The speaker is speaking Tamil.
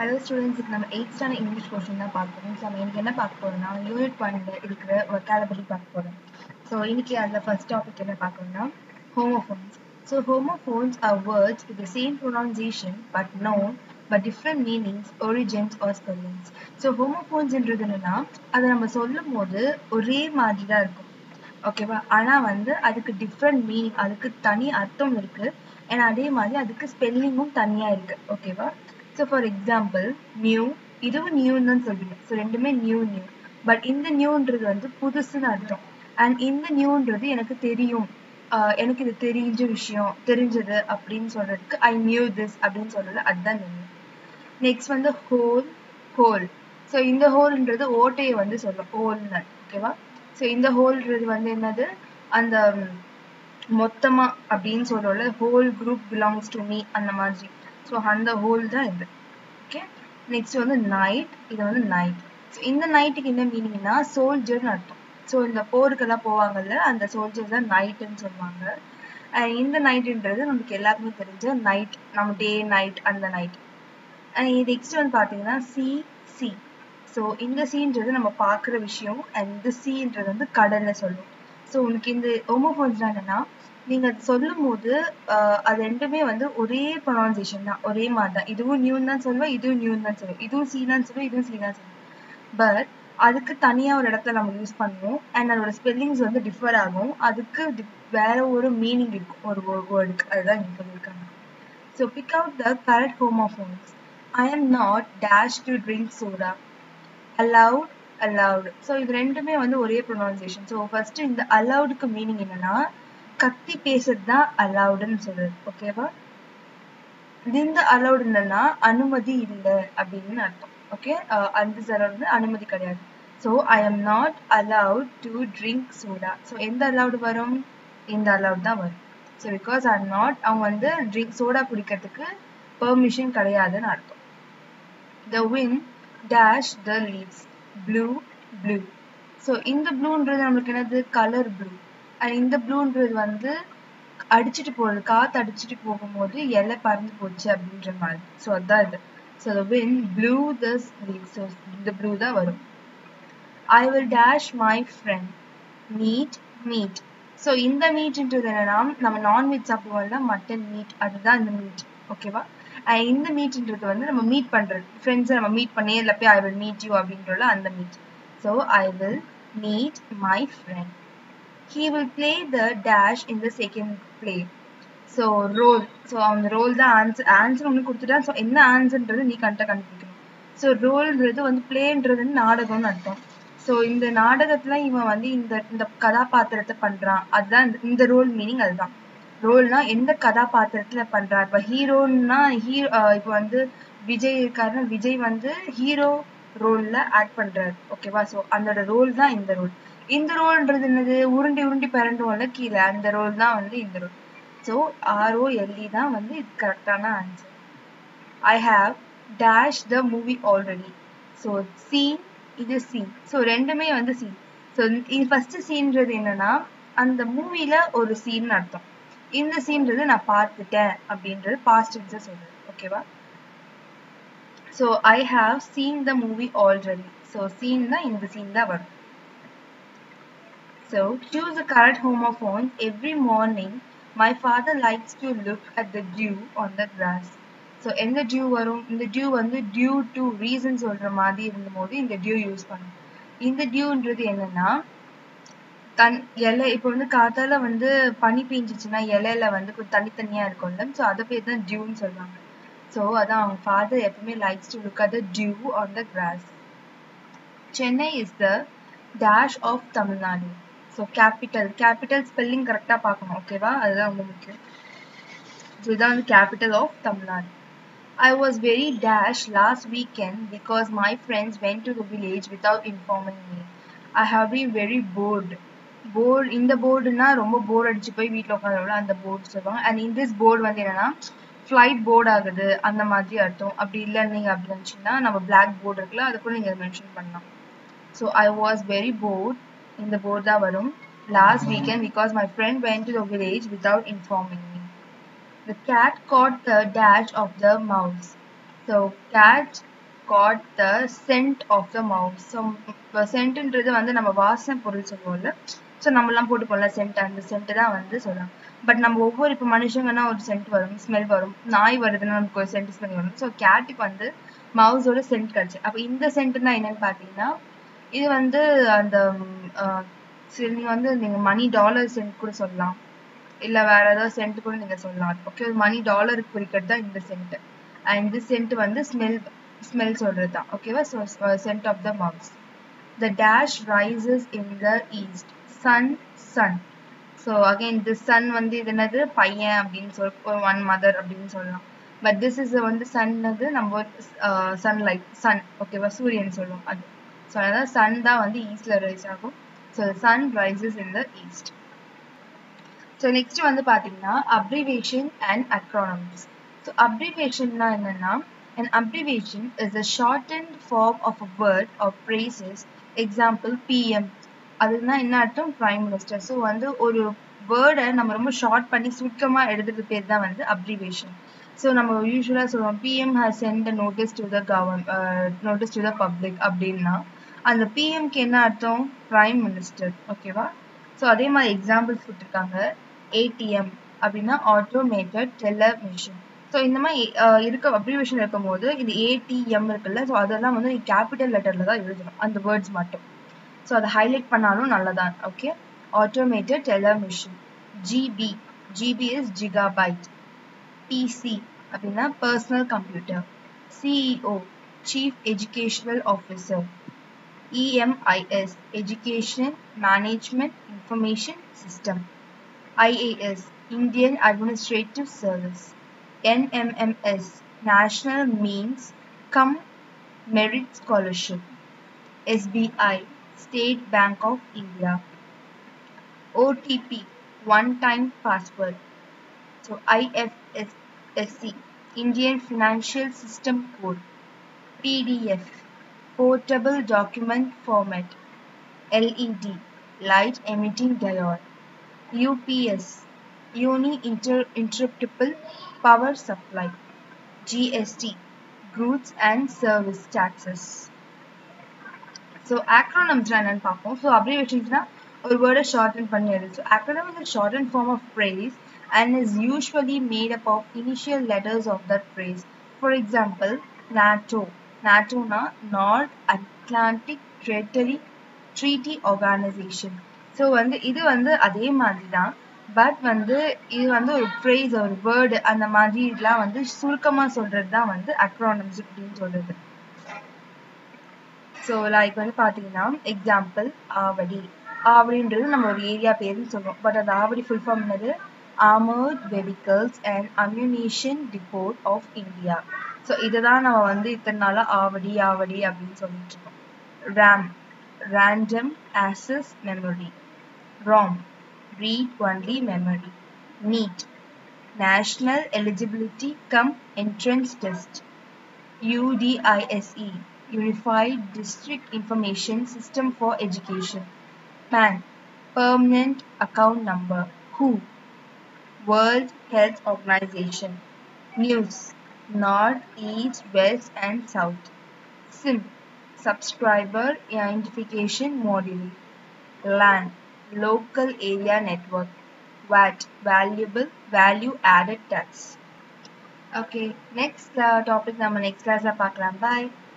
ஹலோ ஸ்டூடெண்ட்ஸ் இப்போ நம்ம எயிட் ஸ்டாண்டர்ட் இங்கிலீஷ் போர்ஷன் தான் பார்க்க போகிறோம் ஸோ நம்ம இன்னைக்கு என்ன பார்க்க போறோம்னா யூனிட் ஒன்ல இருக்கிற vocabulary பார்க்க போகிறோம் ஸோ இன்னைக்கு அதில் ஃபர்ஸ்ட் டாபிக் என்ன பார்க்கணும்னா homophones so homophones are words with the same pronunciation but known but different meanings, origins or spellings. So homophonesன்றது என்னன்னா அதை நம்ம சொல்லும் போது ஒரே மாதிரி தான் இருக்கும் ஓகேவா ஆனா வந்து அதுக்கு டிஃப்ரெண்ட் மீனிங் அதுக்கு தனி அர்த்தம் இருக்கு and அதே மாதிரி அதுக்கு ஸ்பெல்லிங்கும் தனியா இருக்கு ஓகேவா ஸோ ஃபார் எக்ஸாம்பிள் நியூ இதுவும் நியூன்னு தான் சொல்லுவீங்க ஸோ ரெண்டுமே நியூ நியூ பட் இந்த நியூன்றது வந்து புதுசுன்னு அர்த்தம் அண்ட் இந்த நியூன்றது எனக்கு தெரியும் ஆஹ் எனக்கு இது தெரிஞ்ச விஷயம் தெரிஞ்சது அப்படின்னு சொல்றதுக்கு ஐ நியூ திஸ் அப்படின்னு சொல்றது அதுதான் நியூ நெக்ஸ்ட் வந்து ஹோல் ஹோல் ஸோ இந்த ஹோல்ன்றது ஓட்டையை வந்து சொல்லும் ஹோல்னு ஓகேவா ஸோ இந்த ஹோல்ன்றது வந்து என்னது அந்த ம், மொத்தமா அப்படின்னு சொல்றோம்ல whole group belongs to me அந்த மாதிரி ஸோ அந்த ஹோல் தான் இது ஓகே நெக்ஸ்ட் வந்து நைட் இது வந்து நைட் ஸோ இந்த நைட்டுக்கு என்ன மீனிங்னா சோல்ஜர்னு அர்த்தம் ஸோ இந்த போருக்கெல்லாம் போவாங்கல்ல அந்த சோல்ஜர்ஸ் தான் நைட்டுன்னு சொல்லுவாங்க அண்ட் இந்த நைட்டுன்றது நமக்கு எல்லாருக்குமே தெரிஞ்ச நைட் நம்ம டே நைட் அந்த நைட் அண்ட் இது நெக்ஸ்ட் வந்து பார்த்தீங்கன்னா சி சி ஸோ இந்த சீன்றது நம்ம பார்க்குற விஷயம் அண்ட் இந்த சீன்றது வந்து கடல்ல சொல்லும் ஸோ உங்களுக்கு இந்த ஹோமோஃபோன்ஸ்லாம் என்னன்னா நீங்க அது சொல்லும் போது ஆஹ் அது ரெண்டுமே வந்து ஒரே ப்ரொனவுன்சியேஷன் தான் ஒரே மாதிரி தான் இதுவும் நியூன் தான் சொல்லுவேன் இதுவும் நியூன் தான் சொல்லுவேன் இதுவும் சி தான் சொல்லுவேன் இதுவும் சி தான் சொல்லுவேன் பட் அதுக்கு தனியா ஒரு இடத்துல நம்ம யூஸ் பண்ணுவோம் அண்ட் அதோட ஸ்பெல்லிங்ஸ் வந்து டிஃபர் ஆகும் அதுக்கு di- வேற ஒரு மீனிங் இருக்கும் ஒரு வேர்டுக்கு அதுதான் இங்க சொல்லியிருக்காங்க so pick out the correct homophones I am not dash to drink soda allowed allowed so இது ரெண்டுமே வந்து ஒரே ப்ரொனவுன்சியேஷன் ஸோ ஃபர்ஸ்ட் இந்த allowedக்கு மீனிங் என்னன்னா கத்தி பேசுறது தான் allowedன்னு சொல்றது ஓகேவா இந்த allowed என்னன்னா அனுமதி இல்லை அப்படின்னு அர்த்தம் ஓகே அந்த allowed வந்து அனுமதி கிடையாது so I am not allowed to drink soda so எந்த allowed வரும் இந்த allowed தான் வரும் ஸோ பிகாஸ் ஐ நாட் அவங்க வந்து ட்ரிங்க் சோடா குடிக்கிறதுக்கு பெர்மிஷன் கிடையாதுன்னு அர்த்தம் the wind dash the leaves blue blue so இந்த ப்ளூன்றது நம்மளுக்கு என்னது கலர் ப்ளூ அண்ட் இந்த ப்ளூன்றது வந்து அடிச்சிட்டு போறது காத்து அடிச்சிட்டு போகும்போது இலை பறந்து போச்சு அப்படின்ற மாதிரி ஸோ அதான் இது so the wind blew the leaves so இந்த ப்ளூ தான் வரும் I will dash my friend meat meat so இந்த மீட்ன்றது என்னன்னா நம்ம நான்வெஜ் சாப்பிடுவோம்ல மட்டன் மீட் அதுதான் இந்த மீட் ஓகேவா இந்த மீட்ன்றது வந்து நம்ம மீட் பண்றது ஃப்ரெண்ட்ஸை நம்ம மீட் பண்ணி இல்லை போய் ஐ வில் மீட் யூ அப்படின்றல அந்த meet so I will meet my friend he will play the dash in the second play so role so அந்த ரோல் தான் ஆன்சர் ஆன்சர் ஒன்று கொடுத்துட்டா ஸோ என்ன ஆன்சர்ன்றது நீ கரெக்டாக கண்டுபிடிக்கணும் ஸோ ரோல்ன்றது வந்து பிளேன்றது வந்து நாடகம்னு அர்த்தம் ஸோ இந்த நாடகத்துல இவன் வந்து இந்த இந்த கதாபாத்திரத்தை பண்றான் அதுதான் இந்த- இந்த ரோல் மீனிங் அதுதான் ரோல்னா எந்த கதாபாத்திரத்துல பண்றான் இப்ப ஹீரோன்னா ஹீரோ இப்போ வந்து விஜய் இருக்காருன்னா விஜய் வந்து ஹீரோ ரோல்ல ஆக்ட் பண்றாரு ஓகேவா ஸோ அதோட ரோல் தான் இந்த ரோல் இந்த ரோல்ன்றது என்னது உருண்டி உருண்டி பிறண்டுவோம்ல கீழே அந்த ரோல் தான் வந்து இந்த ரோல் ஸோ ஆர்ஓஎல்இ தான் வந்து இது கரெக்டான answer I have dash the movie already so seen இது சீன் ஸோ ரெண்டுமே வந்து சீன் ஸோ இது ஃபர்ஸ்ட் சீன்றது என்னன்னா அந்த மூவில ஒரு சீன் அர்த்தம் இந்த சீன்றது நான் பார்த்துட்டேன் அப்படின்றது பாஸ்ட் டென்ஸை சொல்றது ஓகேவா so I have seen the movie already so seen தான் இந்த சீன் தான் வரும் So choose the correct homophone. Every morning, my father likes to look at the dew on the grass. So எந்த டியூ வரும் இந்த டியூ வந்து டியூ டு ரீசன் சொல்ற மாதிரி இருந்தபோது இந்த டியூ யூஸ் பண்ணும் இந்த டியூன்றது என்னன்னா தன் இலை இப்போ வந்து காத்தால வந்து பனி பெஞ்சிச்சுன்னா இலையில வந்து கொஞ்சம் தனித்தனியா இருக்கும்ல ஸோ அதை பேர் தான் டியூன்னு சொல்லுவாங்க ஸோ அதான் அவங்க ஃபாதர் எப்பவுமே likes to look at the dew on the grass Chennai is the dash of Tamil Nadu so capital capital spelling கரெக்டாக பார்க்கணும் ஓகேவா அதுதான் ரொம்ப முக்கியம் ஸோ இதான் வந்து capital of Tamil Nadu I was very dash last weekend because my friends went to the village without informing me. I have been very bored. Bored இந்த போர்டுனா ரொம்ப போர் அடிச்சு போய் வீட்டில் உட்காந்துருவோம்ல அந்த போர்டு சொல்லுவாங்க அண்ட் in this போர்டு வந்து என்னன்னா ஃப்ளைட் போர்டு ஆகுது அந்த மாதிரி அர்த்தம் அப்படி இல்லை நீங்க அப்படி நினச்சிங்கன்னா நம்ம பிளாக் போர்டு இருக்குல்ல அது கூட நீங்க மென்ஷன் பண்ணலாம் so I was very bored இந்த போர்டு தான் வரும் last weekend because my friend went to the village without informing me The cat caught the dash of the mouse. So cat caught the scent of the mouse so சென்ட்ன்றது வந்து நம்ம வாசனை பொருள் சொல்லுவோம்ல ஸோ நம்மலாம் போட்டுப்போம்ல சென்ட் அந்த சென்ட் தான் வந்து சொல்லலாம் பட் நம்ம ஒவ்வொரு இப்போ மனுஷங்கன்னா ஒரு சென்ட் வரும் ஸ்மெல் வரும் நாய் வருதுன்னா நமக்கு ஒரு சென்ட் ஸ்மெல் வரும் ஸோ கேட்டுக்கு வந்து மவுஸோட சென்ட் கிடச்சி அப்போ இந்த சென்ட்னா என்னன்னு பார்த்தீங்கன்னா இது வந்து அந்த சரி நீங்கள் வந்து நீங்கள் மணி டாலர் சென்ட் கூட சொல்லலாம் இல்லை வேற ஏதாவது சென்ட் கூட நீங்கள் சொல்லலாம் ஓகே மணி டாலருக்கு குறிக்கிறது தான் இந்த சென்ட் அண்ட் இந்த சென்ட் வந்து ஸ்மெல் ஸ்மெல் சொல்கிறது தான் ஓகேவா so scent of the mouse the dash rises in the east sun sun so again the sun வந்து இது என்னது பையன் அப்படின்னு சொல் ஒன் மதர் அப்படின்னு சொல்லலாம் பட் திஸ் இஸ் வந்து சன்னது நம்ம சன்லைட் சன் ஓகேவா சூரியன் சொல்லுவோம் அது ஸோ அதான் சன் தான் வந்து ஈஸ்ட்ல ரைஸ் ஆகும் so sun rises in the east so next வந்து பார்த்தீங்கன்னா அப்ரிவேஷன் அண்ட் அக்ரானமிக்ஸ் ஸோ அப்ரிவேஷன்னா என்னன்னா an abbreviation is a shortened form of a word or phrases example pm அதுனா என்ன அர்த்தம் பிரைம் மினிஸ்டர் ஸோ வந்து ஒரு வேர்டை நம்ம ரொம்ப ஷார்ட் பண்ணி சுருக்கமாக எழுதுறது பேர் தான் வந்து அப்ரிவேஷன் ஸோ நம்ம யூஸ்வலாக சொல்லுவோம் PM has sent a notice to the govern notice to the public அப்படின்னா அந்த பிஎம்க்கு என்ன அர்த்தம் பிரைம் மினிஸ்டர் ஓகேவா ஸோ அதே மாதிரி எக்ஸாம்பிள்ஸ் கொடுத்துருக்காங்க ஏடிஎம் அப்படின்னா ஆட்டோமேட்டட் டெலர் மிஷின் ஸோ இந்த மாதிரி இருக்க அப்ரிவேஷன் இருக்கும் போது இது ஏடிஎம் இருக்குல்ல ஸோ அதெல்லாம் வந்து கேபிட்டல் லெட்டரில் தான் எழுதணும் அந்த வேர்ட்ஸ் மட்டும் ஸோ அதை ஹைலைட் பண்ணாலும் நல்லதான் okay automated teller machine GB GB is gigabyte PC அப்படின்னா personal computer CEO chief educational officer EMIS education management information system IAS Indian administrative service NMMS National Means Come Merit Scholarship SBI State Bank of India OTP One Time Password so IFSC Indian Financial System Code PDF Portable Document Format LED Light Emitting Diode UPS Uni Inter Interruptible Power Supply GST Goods and Service Taxes so ஆக்ரோனம்ஸ்லாம் என்னன்னு பார்ப்போம் ஸோ அப்ரிவேஷன்ஸ்னா ஒரு வேர்டை ஷார்டன் பண்ணி எழுது so acronym is a shortened form of phrase and is usually made up of initial letters of that phrase. For example, NATO. NATO na North Atlantic Treaty Treaty Organization. So வந்து இது வந்து அதே மாதிரி தான் பட் வந்து இது வந்து ஒரு ஃப்ரேஸ் ஒரு வேர்டு அந்த மாதிரி இதெல்லாம் வந்து சுருக்கமாக சொல்றது தான் வந்து அக்ரானம்ஸ் அப்படின்னு சொல்றது ஸோ லைக் வந்து பார்த்தீங்கன்னா எக்ஸாம்பிள் ஆவடி ஆவடின்றது நம்ம ஒரு ஏரியா பேருன்னு சொல்லுவோம் பட் அந்த ஆவடி ஃபுல் ஃபார்ம் என்னது armoured vehicles and ammunition depot of India so இதை தான் நம்ம வந்து இத்தனை நாளாக ஆவடி ஆவடி அப்படின்னு சொல்லிட்டு இருக்கோம் RAM random access memory ROM read only memory NEET National Eligibility Cum Entrance Test UDISE Unified District Information System for Education PAN Permanent Account Number WHO World Health Organization News North, East, West and South SIM Subscriber Identification Module LAN Local Area Network VAT Valuable Value Added Tax Okay, next uh, topic நம்ம next class பார்க்கலாம் bye